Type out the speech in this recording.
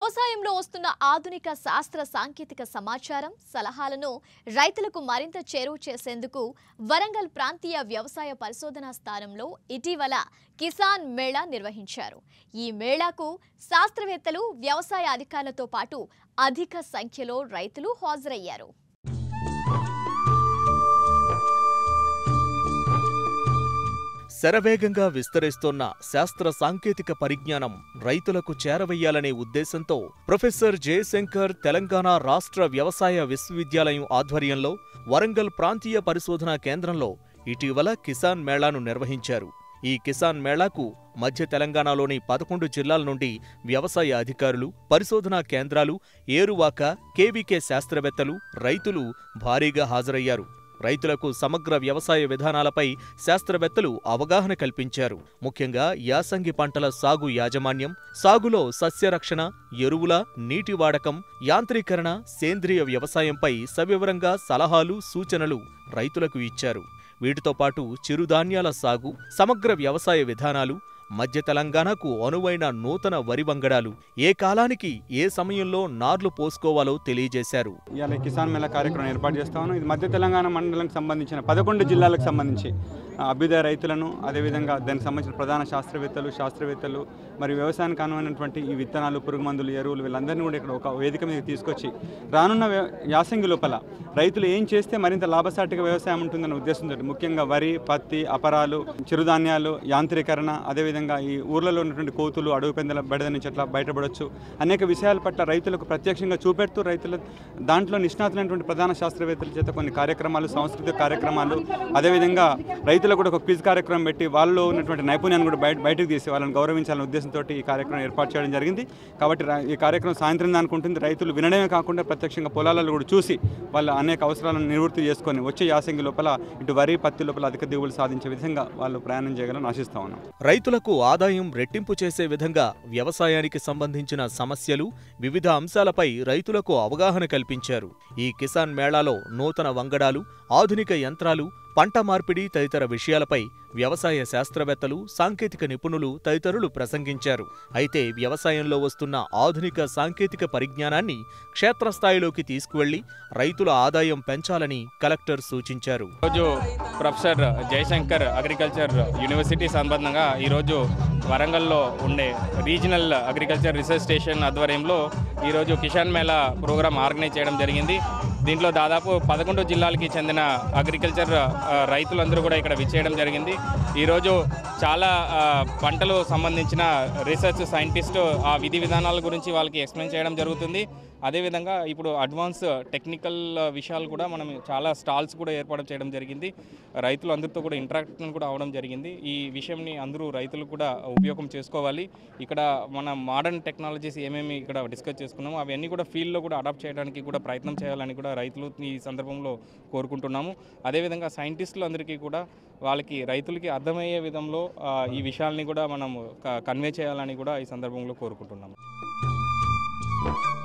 వ్యవసాయంలో వస్తున్న ఆధునిక శాస్త్ర సాంకేతిక సమాచారం సలహాలను రైతులకు మరింత చేరువ చేసేందుకు వరంగల్ ప్రాంతీయ వ్యవసాయ పరిశోధనా స్థానంలో ఇటీవల కిసాన్ మేళా నిర్వహించారు ఈ మేళాకు శాస్త్రవేత్తలు వ్యవసాయ అధికారులతో పాటు అధిక సంఖ్యలో రైతులు హాజరయ్యారు శరవేగంగా విస్తరిస్తోన్న శాస్త్ర సాంకేతిక పరిజ్ఞానం రైతులకు చేరవేయాలనే ఉద్దేశంతో ప్రొఫెసర్ జయశంకర్ తెలంగాణ రాష్ట్ర వ్యవసాయ విశ్వవిద్యాలయం ఆధ్వర్యంలో వరంగల్ ప్రాంతీయ పరిశోధనా కేంద్రంలో ఇటీవల కిసాన్ మేళాను నిర్వహించారు ఈ కిసాన్ మేళాకు మధ్య తెలంగాణలోని పదకొండు జిల్లాల నుండి వ్యవసాయ అధికారులు పరిశోధనా కేంద్రాలు ఏరువాక కేవీకే శాస్త్రవేత్తలు రైతులు భారీగా హాజరయ్యారు రైతులకు సమగ్ర వ్యవసాయ విధానాలపై శాస్త్రవేత్తలు అవగాహన కల్పించారు ముఖ్యంగా యాసంగి పంటల సాగు యాజమాన్యం సాగులో సస్యరక్షణ ఎరువుల నీటి వాడకం యాంత్రీకరణ సేంద్రియ వ్యవసాయంపై సవివరంగా సలహాలు సూచనలు రైతులకు ఇచ్చారు వీటితో పాటు చిరుధాన్యాల సాగు సమగ్ర వ్యవసాయ విధానాలు మధ్య తెలంగాణకు అనువైన నూతన వరి వంగడాలు ఏ కాలానికి ఏ సమయంలో నార్లు పోసుకోవాలో తెలియజేశారు ఇవాళ ఈ కిసాన్ మేళా కార్యక్రమం ఏర్పాటు చేస్తా ఉన్నాం ఇది మధ్య తెలంగాణ మండలానికి సంబంధించిన పదకొండు జిల్లాలకు సంబంధించి ఆ, అభ్యుదయ రైతులను అదేవిధంగా దానికి సంబంధించిన ప్రధాన శాస్త్రవేత్తలు శాస్త్రవేత్తలు మరియు వ్యవసాయానికి అనువైనటువంటి ఈ విత్తనాలు పురుగు మందులు ఎరువులు వీళ్ళందరినీ కూడా ఇక్కడ ఒక వేదిక మీద తీసుకొచ్చి రానున్న వ్య- యాసంగి లోపల రైతులు ఏం చేస్తే మరింత లాభసాటిగా వ్యవసాయం ఉంటుందన్న ఉద్దేశంతో ముఖ్యంగా వరి పత్తి అపరాలు చిరుధాన్యాలు యాంత్రీకరణ అదేవిధంగా ఈ ఊర్లలో ఉన్నటువంటి కోతులు అడవి పెందల బెడద నుంచి ఎట్లా బయటపడవచ్చు అనేక విషయాల పట్ల రైతులకు ప్రత్యక్షంగా చూపెడుతూ రైతుల దాంట్లో నిష్ణాతులైనటువంటి ప్రధాన శాస్త్రవేత్తల చేత కొన్ని కార్యక్రమాలు సాంస్కృతిక కార్యక్రమాలు అదేవిధంగా రైతులకు కూడా ఒక క్విజ్ కార్యక్రమం పెట్టి వాళ్ళలో ఉన్నటువంటి నైపుణ్యాన్ని కూడా బయట బయటకు తీసి వాళ్ళని గౌరవించాలనే ఉద్దేశంతో ఈ కార్యక్రమం ఏర్పాటు చేయడం జరిగింది కాబట్టి రా- ఈ కార్యక్రమం సాయంత్రం దానికి ఉంటుంది రైతులు వినడమే కాకుండా ప్రత్యక్షంగా పొలాలలో కూడా చూసి వాళ్ళ అనేక అవసరాలను నివృత్తి చేసుకొని వచ్చే యాసంగి లోపల ఇటు వరి పత్తి లోపల అధిక దిగుబడులు సాధించే విధంగా వాళ్ళు ప్రయాణం చేయగలని ఆశిస్తా ఉన్నాం రైతులకు ఆదాయం రెట్టింపు చేసే విధంగా వ్యవసాయానికి సంబంధించిన సమస్యలు వివిధ అంశాలపై రైతులకు అవగాహన కల్పించారు ఈ కిసాన్ మేళాలో నూతన వంగడాలు ఆధునిక యంత్రాలు పంట మార్పిడి తదితర విషయాలపై వ్యవసాయ శాస్త్రవేత్తలు సాంకేతిక నిపుణులు తదితరులు ప్రసంగించారు అయితే వ్యవసాయంలో వస్తున్న ఆధునిక సాంకేతిక పరిజ్ఞానాన్ని క్షేత్రస్థాయిలోకి తీసుకువెళ్లి రైతుల ఆదాయం పెంచాలని కలెక్టర్ సూచించారు ఈరోజు ప్రొఫెసర్ జయశంకర్ అగ్రికల్చర్ యూనివర్సిటీ సంబంధంగా ఈరోజు వరంగల్లో ఉండే రీజనల్ అగ్రికల్చర్ రీసెర్చ్ స్టేషన్ ఆధ్వర్యంలో ఈరోజు కిసాన్ మేళా ప్రోగ్రామ్ ఆర్గనైజ్ చేయడం జరిగింది దీంట్లో దాదాపు పదకొండు జిల్లాలకి చెందిన అగ్రికల్చర్ ఆ, రైతులందరూ కూడా ఇక్కడ విచ్చేయడం జరిగింది ఈరోజు చాలా ఆ, పంటలు సంబంధించిన రీసెర్చ్ సైంటిస్ట్ ఆ విధి విధానాల గురించి వాళ్ళకి ఎక్స్ప్లెయిన్ చేయడం జరుగుతుంది అదేవిధంగా ఇప్పుడు అడ్వాన్స్ టెక్నికల్ విషయాలు కూడా మనం చాలా స్టాల్స్ కూడా ఏర్పాటు చేయడం జరిగింది రైతులు అందరితో కూడా ఇంటరాక్షన్ కూడా అవడం జరిగింది ఈ విషయంని అందరూ రైతులు కూడా ఉపయోగం చేసుకోవాలి ఇక్కడ మన మోడర్న్ టెక్నాలజీస్ ఏమేమి ఇక్కడ డిస్కస్ చేసుకున్నామో అవన్నీ కూడా ఫీల్డ్లో కూడా అడాప్ట్ చేయడానికి కూడా ప్రయత్నం చేయాలని కూడా రైతులు ఈ సందర్భంలో కోరుకుంటున్నాము అదేవిధంగా సైంటిస్టులు అందరికీ కూడా వాళ్ళకి రైతులకి అర్థమయ్యే విధంలో ఆ, ఈ విషయాల్ని కూడా మనం కన్వే చేయాలని కూడా ఈ సందర్భంలో కోరుకుంటున్నాము